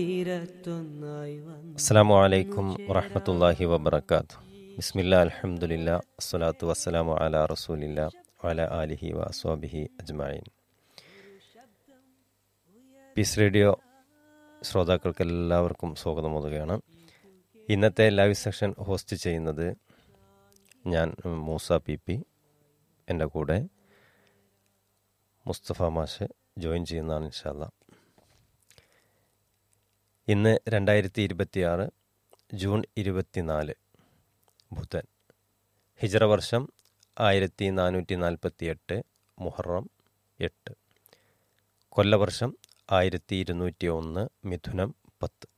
അസ്സാം വലൈക്കും വറഹമത്തല്ലാഹി വബർക്കാത്തു ബിസ്മില്ല അലഹമുല്ല അസ്സലാത്തു വസ്സലാമു അല റസൂലില്ല വല ആലിഹി വസ്വാബിഹി അജ്മായിൻ പീസ് റേഡിയോ ശ്രോതാക്കൾക്ക് എല്ലാവർക്കും സ്വാഗതം മുതുകയാണ് ഇന്നത്തെ ലൈവ് സെഷൻ ഹോസ്റ്റ് ചെയ്യുന്നത് ഞാൻ മൂസ പി പി എൻ്റെ കൂടെ മുസ്തഫ മാഷ് ജോയിൻ ചെയ്യുന്നതാണ് ഇൻഷാല്ല ഇന്ന് രണ്ടായിരത്തി ഇരുപത്തിയാറ് ജൂൺ ഇരുപത്തിനാല് ബുധൻ ഹിജറ വർഷം ആയിരത്തി നാനൂറ്റി നാൽപ്പത്തി എട്ട് മുഹറം എട്ട് കൊല്ലവർഷം ആയിരത്തി ഇരുന്നൂറ്റി ഒന്ന് മിഥുനം പത്ത്